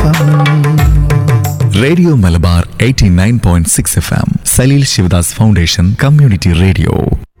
radio Malabar 89.6 F M Saleel Sivadas foundation community radio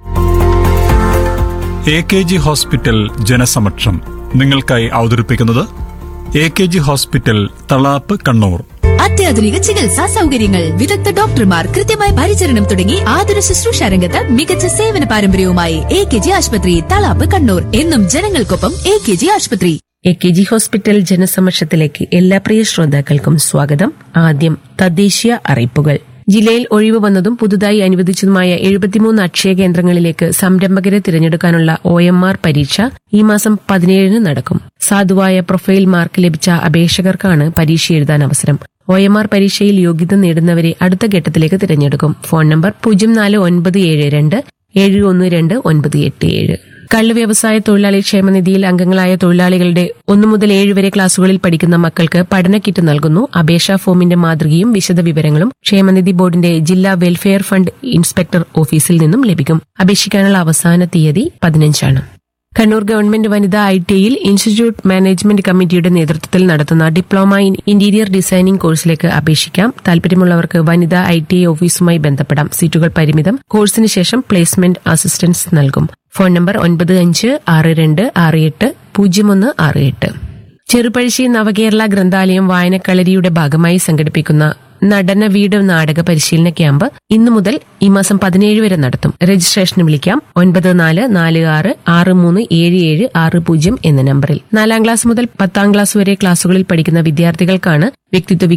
A K G hospital ജനസമക്ഷം നിങ്ങൾക്കായി അവതരിപ്പിക്കുന്നത് A K G hospital Thalap Kannur അത്യാധുനിക ചികിത്സാ സൗകര്യങ്ങൾ വിദഗ്ധ ഡോക്ടർമാർ കൃത്യമായ പരിചരണം തുടങ്ങി ആതുര ശുശ്രൂഷ രംഗത്ത് മികച്ച സേവന പാരമ്പര്യവുമായി എ കെ ജി ആശുപത്രി തളാപ്പ് കണ്ണൂർ എന്നും ജനങ്ങൾക്കൊപ്പം എ കെ ജി ആശുപത്രി എ കെ ജി ഹോസ്പിറ്റൽ ജനസമക്ഷത്തിലേക്ക് എല്ലാ പ്രിയ ശ്രോതാക്കൾക്കും സ്വാഗതം ആദ്യം തദ്ദേശീയ അറിയിപ്പുകൾ ജില്ലയിൽ ഒഴിവ് വന്നതും പുതുതായി അനുവദിച്ചതുമായ എഴുപത്തിമൂന്ന് അക്ഷയ കേന്ദ്രങ്ങളിലേക്ക് സംരംഭകരെ തിരഞ്ഞെടുക്കാനുള്ള ഒ എം ആർ പരീക്ഷ ഈ മാസം പതിനേഴിന് നടക്കും സാധുവായ പ്രൊഫൈൽ മാർക്ക് ലഭിച്ച അപേക്ഷകർക്കാണ് പരീക്ഷ എഴുതാൻ അവസരം ഒ എം ആർ പരീക്ഷയിൽ യോഗ്യത നേടുന്നവരെ അടുത്ത ഘട്ടത്തിലേക്ക് തിരഞ്ഞെടുക്കും ഫോൺ നമ്പർ പൂജ്യം നാല് ഒൻപത് ഏഴ് രണ്ട് ഏഴ് ഒന്ന് രണ്ട് ഒൻപത് എട്ട് ഏഴ് കള്ള് വ്യവസായ തൊഴിലാളി ക്ഷേമനിധിയിൽ അംഗങ്ങളായ തൊഴിലാളികളുടെ ഒന്നു മുതൽ ഏഴ് വരെ ക്ലാസുകളിൽ പഠിക്കുന്ന മക്കൾക്ക് പഠന കിറ്റ് നൽകുന്നു അപേക്ഷാ ഫോമിന്റെ മാതൃകയും വിശദവിവരങ്ങളും ക്ഷേമനിധി ബോർഡിന്റെ ജില്ലാ വെൽഫെയർ ഫണ്ട് ഇൻസ്പെക്ടർ ഓഫീസിൽ നിന്നും ലഭിക്കും അപേക്ഷിക്കാനുള്ള അവസാന തീയതി പതിനഞ്ചാണ് കണ്ണൂർ ഗവൺമെന്റ് വനിതാ ഐ ടിയിൽ ഇൻസ്റ്റിറ്റ്യൂട്ട് മാനേജ്മെന്റ് കമ്മിറ്റിയുടെ നേതൃത്വത്തിൽ നടത്തുന്ന ഡിപ്ലോമ ഇൻ ഇന്റീരിയർ ഡിസൈനിംഗ് കോഴ്സിലേക്ക് അപേക്ഷിക്കാം താൽപര്യമുള്ളവർക്ക് വനിതാ ഐ ടി ഓഫീസുമായി ബന്ധപ്പെടാം സീറ്റുകൾ പരിമിതം കോഴ്സിന് ശേഷം പ്ലേസ്മെന്റ് അസിസ്റ്റൻസ് നൽകും ഫോൺ നമ്പർ ഒൻപത് അഞ്ച് ആറ് രണ്ട് ആറ് എട്ട് പൂജ്യം ഒന്ന് ആറ് എട്ട് ചെറുപഴശ്ശി നവകേരള ഗ്രന്ഥാലയം വായനക്കളരിയുടെ ഭാഗമായി സംഘടിപ്പിക്കുന്ന നടന വീട് നാടക പരിശീലന ക്യാമ്പ് ഇന്നു മുതൽ ഈ മാസം പതിനേഴ് വരെ നടത്തും രജിസ്ട്രേഷന് വിളിക്കാം ഒൻപത് നാല് നാല് ആറ് ആറ് മൂന്ന് ഏഴ് ഏഴ് ആറ് പൂജ്യം എന്ന നമ്പറിൽ നാലാം ക്ലാസ് മുതൽ പത്താം ക്ലാസ് വരെ ക്ലാസുകളിൽ പഠിക്കുന്ന വിദ്യാർത്ഥികൾക്കാണ് വ്യക്തിത്വ